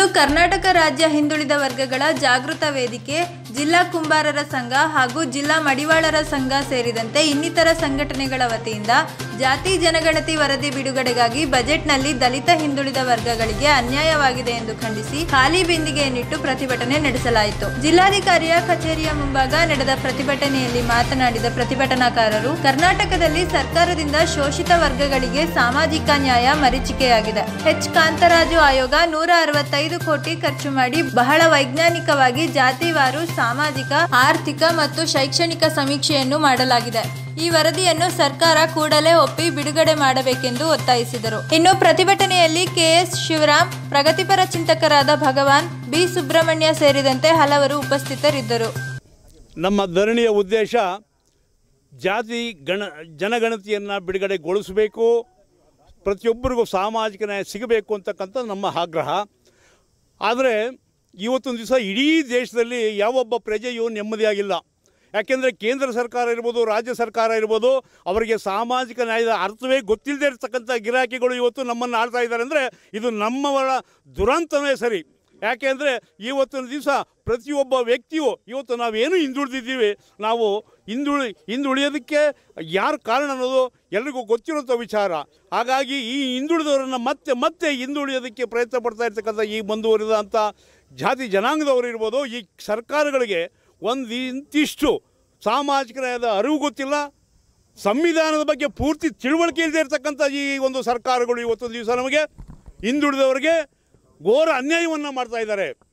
ಕರ್ನಾಟಕ ರಾಜ್ಯ ಹಿಂದುಳಿದ ವರ್ಗಗಳ ಜಾಗೃತ ವೇದಿಕೆ ಜಿಲ್ಲಾ ಕುಂಬಾರರ ಸಂಘ ಹಾಗೂ ಜಿಲ್ಲಾ ಮಡಿವಾಳರ ಸಂಘ ಸೇರಿದಂತೆ ಇನ್ನಿತರ ಸಂಘಟನೆಗಳ ವತಿಯಿಂದ ಜಾತಿ ಜನಗಣತಿ ವರದಿ ಬಿಡುಗಡೆಗಾಗಿ ಬಜೆಟ್ನಲ್ಲಿ ದಲಿತ ಹಿಂದುಳಿದ ವರ್ಗಗಳಿಗೆ ಅನ್ಯಾಯವಾಗಿದೆ ಎಂದು ಖಂಡಿಸಿ ಖಾಲಿ ಬಿಂದಿಗೆಯನ್ನಿಟ್ಟು ಪ್ರತಿಭಟನೆ ನಡೆಸಲಾಯಿತು ಜಿಲ್ಲಾಧಿಕಾರಿಯ ಕಚೇರಿಯ ಮುಂಭಾಗ ನಡೆದ ಪ್ರತಿಭಟನೆಯಲ್ಲಿ ಮಾತನಾಡಿದ ಪ್ರತಿಭಟನಾಕಾರರು ಕರ್ನಾಟಕದಲ್ಲಿ ಸರ್ಕಾರದಿಂದ ಶೋಷಿತ ವರ್ಗಗಳಿಗೆ ಸಾಮಾಜಿಕ ನ್ಯಾಯ ಮರೀಚಿಕೆಯಾಗಿದೆ ಎಚ್ ಕಾಂತರಾಜು ಆಯೋಗ ನೂರ ಅರವತ್ತೈದು ಕೋಟಿ ಖರ್ಚು ಮಾಡಿ ಬಹಳ ವೈಜ್ಞಾನಿಕವಾಗಿ ಜಾತಿವಾರು ಸಾಮಾಜಿಕ ಆರ್ಥಿಕ ಮತ್ತು ಶೈಕ್ಷಣಿಕ ಸಮೀಕ್ಷೆಯನ್ನು ಮಾಡಲಾಗಿದೆ ಈ ವರದಿಯನ್ನು ಸರ್ಕಾರ ಕೂಡಲೇ ಒಪ್ಪಿ ಬಿಡುಗಡೆ ಮಾಡಬೇಕೆಂದು ಒತ್ತಾಯಿಸಿದರು ಇನ್ನು ಪ್ರತಿಭಟನೆಯಲ್ಲಿ ಕೆಎಸ್ ಶಿವರಾಮ್ ಪ್ರಗತಿಪರ ಚಿಂತಕರಾದ ಭಗವಾನ್ ಬಿ ಸುಬ್ರಹ್ಮಣ್ಯ ಸೇರಿದಂತೆ ಹಲವರು ಉಪಸ್ಥಿತರಿದ್ದರು ನಮ್ಮ ಧರಣಿಯ ಉದ್ದೇಶ ಜಾತಿ ಗಣ ಜನಗಣತಿಯನ್ನು ಬಿಡುಗಡೆಗೊಳಿಸಬೇಕು ಪ್ರತಿಯೊಬ್ಬರಿಗೂ ಸಾಮಾಜಿಕ ನ್ಯಾಯ ಸಿಗಬೇಕು ಅಂತಕ್ಕಂಥ ನಮ್ಮ ಆಗ್ರಹ ಆದರೆ ಇವತ್ತೊಂದು ದಿವಸ ಇಡೀ ದೇಶದಲ್ಲಿ ಯಾವೊಬ್ಬ ಪ್ರಜೆಯೂ ನೆಮ್ಮದಿಯಾಗಿಲ್ಲ ಯಾಕೆಂದರೆ ಕೇಂದ್ರ ಸರ್ಕಾರ ಇರ್ಬೋದು ರಾಜ್ಯ ಸರ್ಕಾರ ಇರ್ಬೋದು ಅವರಿಗೆ ಸಾಮಾಜಿಕ ನ್ಯಾಯದ ಅರ್ಥವೇ ಗೊತ್ತಿಲ್ಲದೆ ಇರತಕ್ಕಂಥ ಗಿರಾಕಿಗಳು ಇವತ್ತು ನಮ್ಮನ್ನು ಆಳ್ತಾ ಇದ್ದಾರೆ ಅಂದರೆ ಇದು ನಮ್ಮವರ ದುರಂತವೇ ಸರಿ ಯಾಕೆಂದರೆ ಇವತ್ತಿನ ದಿವಸ ಪ್ರತಿಯೊಬ್ಬ ವ್ಯಕ್ತಿಯು ಇವತ್ತು ನಾವೇನು ಹಿಂದುಳಿದಿದ್ದೀವಿ ನಾವು ಹಿಂದುಳಿ ಹಿಂದುಳಿಯೋದಕ್ಕೆ ಯಾರು ಕಾರಣ ಅನ್ನೋದು ಎಲ್ರಿಗೂ ಗೊತ್ತಿರುವಂಥ ವಿಚಾರ ಹಾಗಾಗಿ ಈ ಹಿಂದುಳಿದವರನ್ನು ಮತ್ತೆ ಮತ್ತೆ ಹಿಂದುಳಿಯೋದಕ್ಕೆ ಪ್ರಯತ್ನ ಪಡ್ತಾ ಇರ್ತಕ್ಕಂಥ ಈ ಮುಂದುವರಿದಂಥ ಜಾತಿ ಜನಾಂಗದವರು ಇರ್ಬೋದು ಈ ಸರ್ಕಾರಗಳಿಗೆ ಒಂದು ಇಂತಿಷ್ಟು ಸಾಮಾಜಿಕ ನ್ಯಾಯದ ಅರಿವು ಗೊತ್ತಿಲ್ಲ ಸಂವಿಧಾನದ ಬಗ್ಗೆ ಪೂರ್ತಿ ತಿಳುವಳಿಕೆ ಇಲ್ಲದೆ ಇರತಕ್ಕಂಥ ಈ ಒಂದು ಸರ್ಕಾರಗಳು ಇವತ್ತೊಂದು ದಿವಸ ನಮಗೆ ಹಿಂದುಳಿದವರಿಗೆ ಘೋರ ಅನ್ಯಾಯವನ್ನು ಮಾಡ್ತಾ ಇದ್ದಾರೆ